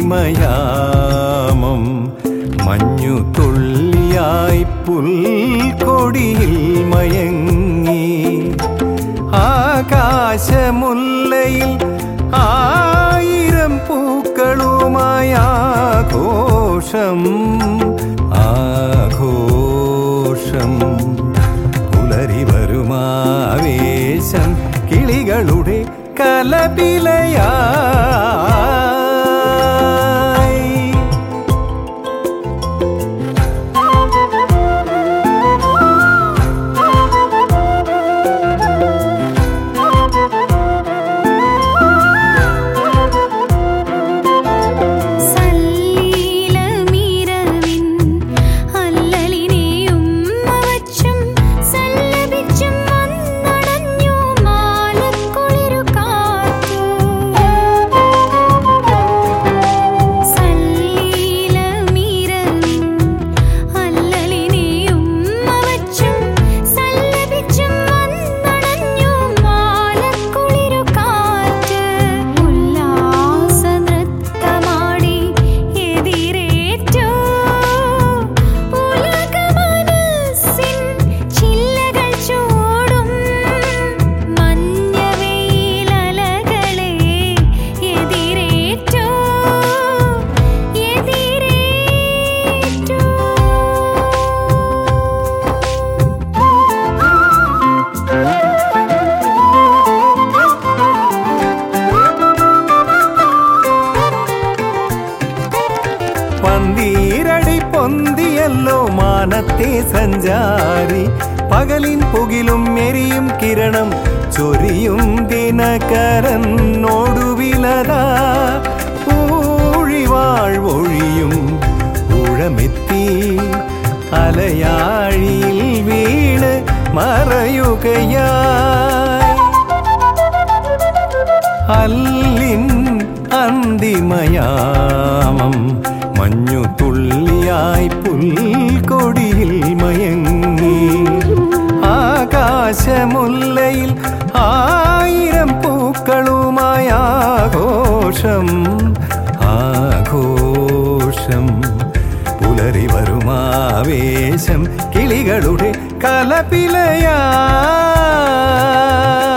അന്തിമയാമം മഞ്ഞു തുള്ളിയായി പുൽക്കൊടിയിൽ മയങ്ങി ആകാശമുല്ലയിൽ ആയിരം പൂക്കളുമായ ആഘോഷം ആഘോഷം പുലരി വരുമാവേശം കിളികളുടെ കലപിലയായി സല്ലീലമിരവിൻ അല്ലലിനെയും മവച്ചും സല്ലപിച്ചും വന്നണഞ്ഞു മാലക്കുളിരു കാറ്റു സല്ലീലമിരവിൻ അല്ലലിനെയും മവച്ചും സല്ലപിച്ചും വന്നണഞ്ഞു മാലക്കുളിരു കാറ്റ് ഉല്ലാസ നൃത്തമാടി എതിരേറ്റു ഉലകമനസ്സിൻ ചില്ലകൾ ചൂടും മഞ്ഞവെയിലലകളെ എതിരേറ്റു പന്തീരടി പൊന്തിയല്ലോ മാനത്തെ സഞ്ചാരി പകലിൻ പുകിലും എരിയും കിരണം ചൊരിയും ദിനകരനോടുവിലതാ ഊഴിവാഴ്വൊഴിയും ഊഴമെത്തി അലയാഴിയിൽ വീണ് മറയുകയായി അല്ലിൻ അന്തിമയാമം മഞ്ഞു തുള്ളിയായി പുൽക്കൊടിയിൽ മയങ്ങി ആകാശമുല്ലയിൽ ആയിരം പൂക്കളുമായ ആഘോഷം ആഘോഷം പുലരി വരുമാവേശം കിളികളുടെ കലപിലയാ